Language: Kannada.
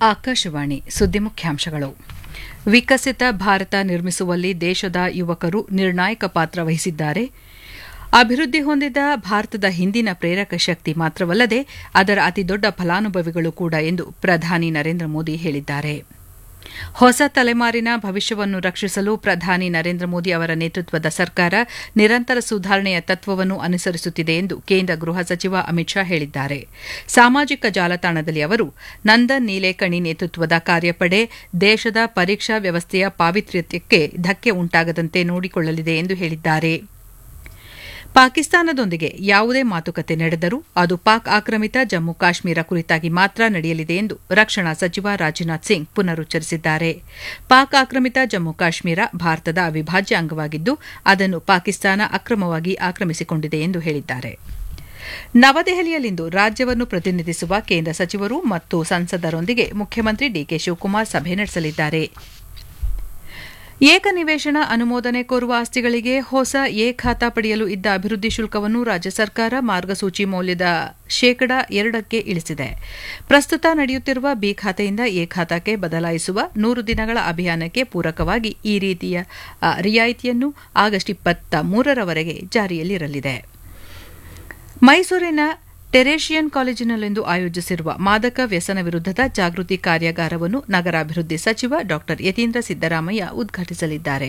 ಆಕಾಶವಾಣಿ ಸುದ್ದಿ ಮುಖ್ಯಾಂಶಗಳು ವಿಕಸಿತ ಭಾರತ ನಿರ್ಮಿಸುವಲ್ಲಿ ದೇಶದ ಯುವಕರು ನಿರ್ಣಾಯಕ ಪಾತ್ರ ವಹಿಸಿದ್ದಾರೆ ಅಭಿವೃದ್ಧಿ ಹೊಂದಿದ ಭಾರತದ ಹಿಂದಿನ ಪ್ರೇರಕ ಶಕ್ತಿ ಮಾತ್ರವಲ್ಲದೆ ಅದರ ಅತಿದೊಡ್ಡ ಫಲಾನುಭವಿಗಳು ಕೂಡ ಎಂದು ಪ್ರಧಾನಿ ನರೇಂದ್ರ ಮೋದಿ ಹೇಳಿದ್ದಾರೆ ಹೊಸ ತಲೆಮಾರಿನ ಭವಿಷ್ಯವನ್ನು ರಕ್ಷಿಸಲು ಪ್ರಧಾನಿ ನರೇಂದ್ರ ಮೋದಿ ಅವರ ನೇತೃತ್ವದ ಸರ್ಕಾರ ನಿರಂತರ ಸುಧಾರಣೆಯ ತತ್ವವನ್ನು ಅನುಸರಿಸುತ್ತಿದೆ ಎಂದು ಕೇಂದ್ರ ಗೃಹ ಸಚಿವ ಅಮಿತ್ ಶಾ ಹೇಳಿದ್ದಾರೆ ಸಾಮಾಜಿಕ ಜಾಲತಾಣದಲ್ಲಿ ಅವರು ನಂದನ್ ನೀಲೇಕಣಿ ನೇತೃತ್ವದ ಕಾರ್ಯಪಡೆ ದೇಶದ ಪರೀಕ್ಷಾ ವ್ಯವಸ್ಥೆಯ ಪಾವಿತ್ರ್ಯಕ್ಕೆ ಧಕ್ಕೆ ಉಂಟಾಗದಂತೆ ನೋಡಿಕೊಳ್ಳಲಿದೆ ಎಂದು ಹೇಳಿದ್ದಾರೆ ಪಾಕಿಸ್ತಾನದೊಂದಿಗೆ ಯಾವುದೇ ಮಾತುಕತೆ ನಡೆದರೂ ಅದು ಪಾಕ್ ಆಕ್ರಮಿತ ಜಮ್ಮು ಕಾಶ್ಮೀರ ಕುರಿತಾಗಿ ಮಾತ್ರ ನಡೆಯಲಿದೆ ಎಂದು ರಕ್ಷಣಾ ಸಚಿವ ರಾಜನಾಥ್ ಸಿಂಗ್ ಪುನರುಚ್ಚರಿಸಿದ್ದಾರೆ ಪಾಕ್ ಆಕ್ರಮಿತ ಜಮ್ಮು ಕಾಶ್ಮೀರ ಭಾರತದ ಅವಿಭಾಜ್ಯ ಅಂಗವಾಗಿದ್ದು ಅದನ್ನು ಪಾಕಿಸ್ತಾನ ಅಕ್ರಮವಾಗಿ ಆಕ್ರಮಿಸಿಕೊಂಡಿದೆ ಎಂದು ಹೇಳಿದ್ದಾರೆ ನವದೆಹಲಿಯಲ್ಲಿಂದು ರಾಜ್ಯವನ್ನು ಪ್ರತಿನಿಧಿಸುವ ಕೇಂದ್ರ ಸಚಿವರು ಮತ್ತು ಸಂಸದರೊಂದಿಗೆ ಮುಖ್ಯಮಂತ್ರಿ ಡಿಕೆ ಶಿವಕುಮಾರ್ ಸಭೆ ನಡೆಸಲಿದ್ದಾರೆ ಏಕನಿವೇಶನ ಅನುಮೋದನೆ ಕೋರುವ ಆಸ್ತಿಗಳಿಗೆ ಹೊಸ ಎ ಖಾತಾ ಪಡೆಯಲು ಇದ್ದ ಅಭಿವೃದ್ಧಿ ಶುಲ್ಕವನ್ನು ರಾಜ್ಯ ಸರ್ಕಾರ ಮಾರ್ಗಸೂಚಿ ಮೌಲ್ಯದ ಶೇಕಡಾ ಎರಡಕ್ಕೆ ಇಳಿಸಿದೆ ಪ್ರಸ್ತುತ ನಡೆಯುತ್ತಿರುವ ಬಿ ಖಾತೆಯಿಂದ ಎ ಖಾತಾಕ್ಕೆ ಬದಲಾಯಿಸುವ ನೂರು ದಿನಗಳ ಅಭಿಯಾನಕ್ಕೆ ಪೂರಕವಾಗಿ ಈ ರೀತಿಯ ರಿಯಾಯಿತಿಯನ್ನು ಆಗಸ್ಟ್ ಇಪ್ಪತ್ತ ಮೂರರವರೆಗೆ ಜಾರಿಯಲ್ಲಿರಲಿದೆ ಮೈಸೂರಿನ ಟೆರೇಷಿಯನ್ ಕಾಲೇಜಿನಲ್ಲಿಂದು ಆಯೋಜಿಸಿರುವ ಮಾದಕ ವ್ಯಸನ ವಿರುದ್ಧದ ಜಾಗೃತಿ ಕಾರ್ಯಾಗಾರವನ್ನು ನಗರಾಭಿವೃದ್ಧಿ ಸಚಿವ ಡಾ ಯತೀಂದ್ರ ಸಿದ್ದರಾಮಯ್ಯ ಉದ್ಘಾಟಿಸಲಿದ್ದಾರೆ